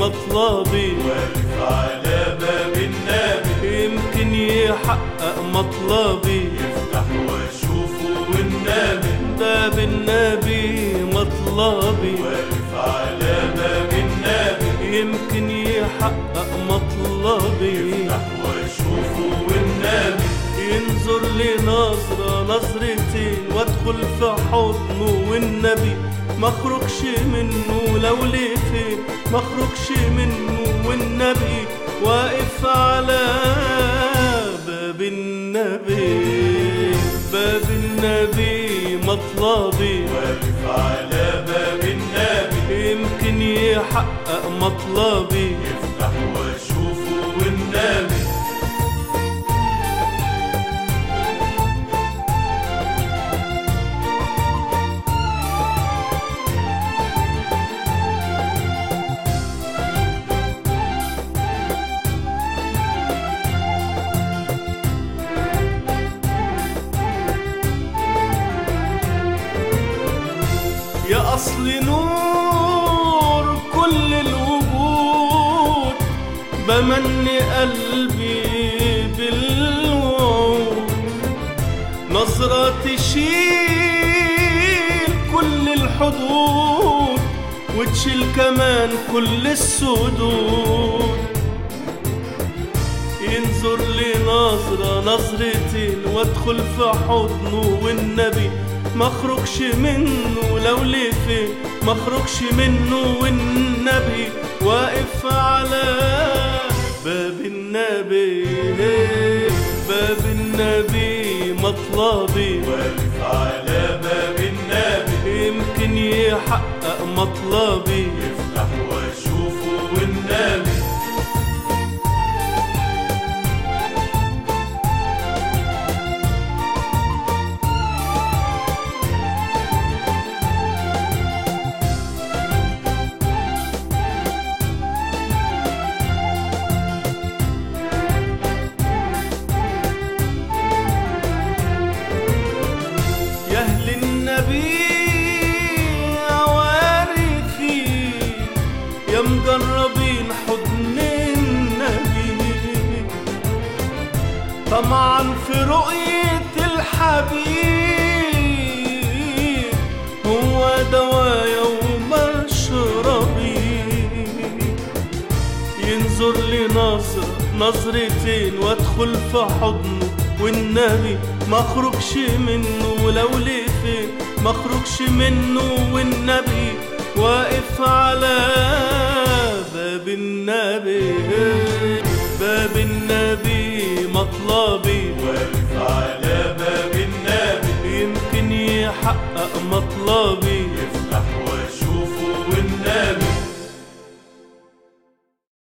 مطلبي واقف على باب النبي يمكن يحقق مطلبي افتح واشوفه والنبي باب النبي مطلبي واقف على باب النبي يمكن يحقق مطلبي افتح واشوفه والنبي ينظر لي نظرة نظرتين وادخل في حضنه والنبي مخرجش منه لو لفين مخرجش منه والنبي واقف على باب النبي باب النبي مطلبي واقف على باب النبي يمكن يحقق مطلبي افتح واشوفه والنبي يا أصل نور كل الوجود بمني قلبي بالوعود نظرة تشيل كل الحدود وتشيل كمان كل السدود ينظر لي نظرة نظرتين وادخل في حضنه والنبي مخرجش منه لو لفين مخرجش منه والنبي واقف على باب النبي باب النبي مطلبي واقف على باب النبي يمكن يحقق مطلبي افتح واشوفه والنبي يا أهل النبي عوارفي يا مجربين حضن النبي طمعا في رؤية الحبيب هو دوايا ومشربي ينظر لي نظرة نظرتين وادخل في حضنه والنبي مخرجش منه لو لفين مخرجش منه والنبي واقف على باب النبي باب النبي مطلبي واقف على باب النبي يمكن يحقق مطلبي